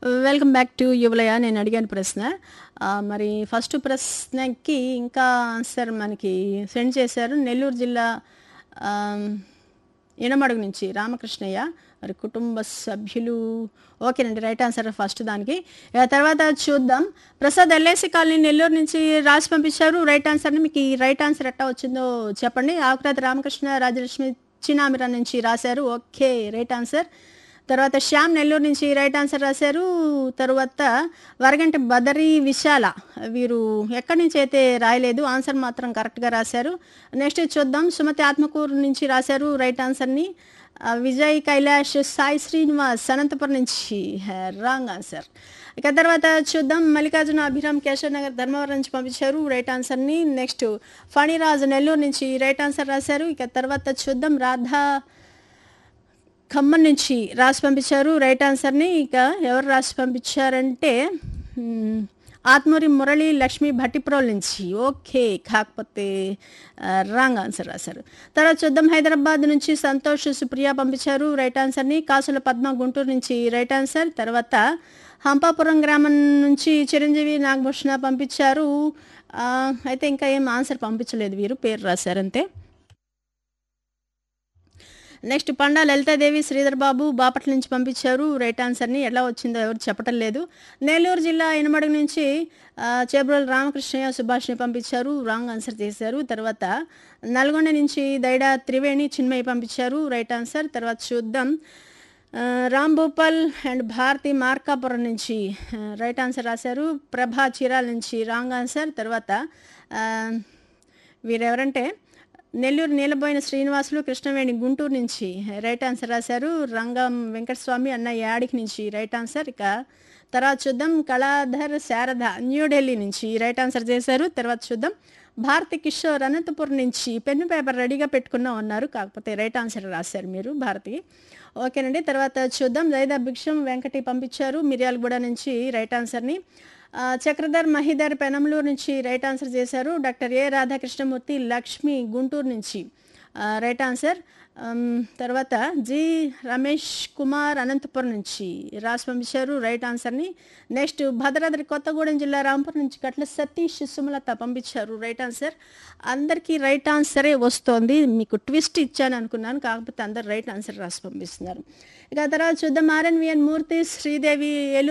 welcome back to యువలయ నేను అడిగాను ప్రశ్న ఆ, మరి ఫస్ట్ ప్రశ్నకి ఇంకా ఆన్సర్ మనకి సెండ్ చేశారు నెల్లూరు జిల్లా ఆ, ఇనమడుగు నుంచి రామకృష్ణయ్య మరి కుటుంబ సభ్యులు ఓకేనండి రైట్ ఆన్సర్ ఫస్ట్ దానికి ఇక తర్వాత చూద్దాం ప్రసాద్ ఎల్ఐసి కాలనీ నెల్లూరు నుంచి రాసి పంపించారు రైట్ ఆన్సర్ని మీకు ఈ రైట్ ఆన్సర్ ఎట్టా వచ్చిందో చెప్పండి ఆకురాతి రామకృష్ణ రాజలక్ష్మి చినామిరా నుంచి రాశారు ఓకే రైట్ ఆన్సర్ తర్వాత శ్యామ్ నెల్లూరు నుంచి రైట్ ఆన్సర్ రాశారు తర్వాత వరగంటి బదరి విశాల వీరు ఎక్కడి నుంచి అయితే రాయలేదు ఆన్సర్ మాత్రం కరెక్ట్గా రాశారు నెక్స్ట్ చూద్దాం సుమతి ఆత్మకూరు నుంచి రాశారు రైట్ ఆన్సర్ని ఆ, విజయ్ కైలాష్ సాయి శ్రీనివాస్ అనంతపురం నుంచి రాంగ్ ఆన్సర్ ఇక తర్వాత చూద్దాం మల్లికార్జున అభిరామ్ కేశవ్ నగర్ ధర్మవరం నుంచి పంపించారు రైట్ ఆన్సర్ని నెక్స్ట్ ఫణిరాజ్ నెల్లూరు నుంచి రైట్ ఆన్సర్ రాశారు ఇక తర్వాత చూద్దాం రాధా ఖమ్మం నుంచి రాసి పంపించారు రైట్ ఆన్సర్ని ఇక ఎవరు రాసి పంపించారంటే మ్, ఆత్మూరి మురళి లక్ష్మి భట్టిప్రోల్ నుంచి ఓకే కాకపోతే రాంగ్ ఆన్సర్ రాశారు తర్వాత చూద్దాం హైదరాబాద్ నుంచి సంతోష్ సుప్రియ పంపించారు రైట్ ఆన్సర్ని కాసుల పద్మ గుంటూరు నుంచి రైట్ ఆన్సర్ తర్వాత హంపాపురం గ్రామం నుంచి చిరంజీవి నాగభూషణ పంపించారు ఆ, అయితే ఇంకా ఏం ఆన్సర్ పంపించలేదు వీరు పేరు రాశారంతే నెక్స్ట్ పండా లలితాదేవి శ్రీధర్ బాబు బాపట్ల నుంచి పంపించారు రైట్ ఆన్సర్ని ఎలా వచ్చిందో ఎవరు చెప్పటం లేదు నెల్లూరు జిల్లా ఇనమడుగు నుంచి ఆ, చేబ్రోలు రామకృష్ణయ్య సుభాష్ని పంపించారు రాంగ్ ఆన్సర్ చేశారు తర్వాత నల్గొండ నుంచి దైడా త్రివేణి చిన్మయ్య పంపించారు రైట్ ఆన్సర్ తర్వాత చూద్దాం ఆ, రామ్ భూపాల్ అండ్ భారతి మార్కాపురం నుంచి ఆ, రైట్ ఆన్సర్ రాశారు ప్రభా చీరాల నుంచి రాంగ్ ఆన్సర్ తర్వాత ఆ, వీరెవరంటే నెల్లూరు నీలబోయిన శ్రీనివాసులు కృష్ణవేణి గుంటూరు నుంచి రైట్ ఆన్సర్ రాశారు రంగం వెంకటస్వామి అన్న యాడికి నుంచి రైట్ ఆన్సర్ ఇక తర్వాత చూద్దాం కళాధర్ శారద న్యూఢిల్లీ నుంచి రైట్ ఆన్సర్ చేశారు తర్వాత చూద్దాం భారతి కిషోర్ అనంతపురం నుంచి పెన్ను పేపర్ రెడీగా పెట్టుకున్నాం అన్నారు కాకపోతే రైట్ ఆన్సర్ రాశారు మీరు భారతి ఓకేనండి తర్వాత చూద్దాం జైదా భిక్షం వెంకటి పంపించారు మిర్యాలగూడ నుంచి రైట్ ఆన్సర్ని ఆ, చక్రధర్ మహిధర్ పెనంలూరు నుంచి రైట్ ఆన్సర్ చేశారు డాక్టర్ ఏ రాధాకృష్ణమూర్తి లక్ష్మి గుంటూరు నుంచి ఆ, రైట్ ఆన్సర్ అమ్, తర్వాత జి రమేష్ కుమార్ అనంతపురం నుంచి రాసి పంపించారు రైట్ ఆన్సర్ని నెక్స్ట్ భద్రాద్రి కొత్తగూడెం జిల్లా రాంపూర్ నుంచి గట్ల సతీష్ సుమలత పంపించారు రైట్ ఆన్సర్ అందరికీ రైట్ ఆన్సరే వస్తోంది మీకు ట్విస్ట్ ఇచ్చాను అనుకున్నాను కాకపోతే అందరు రైట్ ఆన్సర్ రాసి పంపిస్తున్నారు ఇక తర్వాత చూద్దాం ఆర్ఎన్విఎన్ మూర్తి శ్రీదేవి ఏలూరు